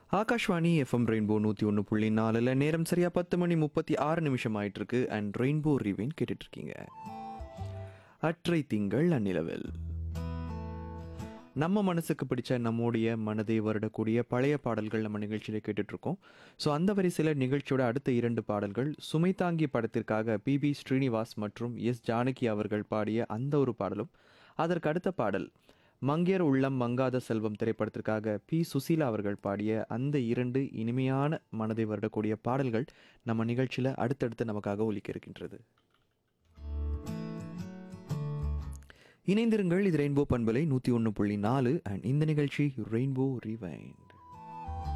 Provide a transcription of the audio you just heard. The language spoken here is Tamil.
ஆகாஷ்வாணி எஃப்எம் ரெயின்போ நூற்றி ஒன்று புள்ளி நாலில் நேரம் சரியாக பத்து மணி முப்பத்தி ஆறு நிமிஷம் ஆயிட்டு இருக்கு அண்ட் ரெயின்போ ரிவின் கேட்டுட்டு இருக்கீங்க அற்றை திங்கள் அந்நிலவில் நம்ம மனசுக்கு பிடிச்ச நம்முடைய மனதை வருடக்கூடிய பழைய பாடல்கள் நம்ம நிகழ்ச்சியில் கேட்டுட்டு இருக்கோம் ஸோ அந்த வரிசையில் நிகழ்ச்சியோட அடுத்த இரண்டு பாடல்கள் சுமைதாங்கி படத்திற்காக பி பி ஸ்ரீனிவாஸ் மற்றும் எஸ் ஜானகி அவர்கள் பாடிய அந்த ஒரு பாடலும் அதற்கு அடுத்த பாடல் மங்கையர் உள்ளம் மங்காத செல்வம் திரைப்படத்திற்காக பி சுசீலா அவர்கள் பாடிய அந்த இரண்டு இனிமையான மனதை வருடக்கூடிய பாடல்கள் நம்ம நிகழ்ச்சியில் அடுத்தடுத்து நமக்காக ஒலிக்க இருக்கின்றது இணைந்திருங்கள் இது ரெயின்போ பண்பலை நூற்றி ஒன்று புள்ளி நாலு அண்ட் இந்த நிகழ்ச்சி ரெயின்போ ரிவைண்ட்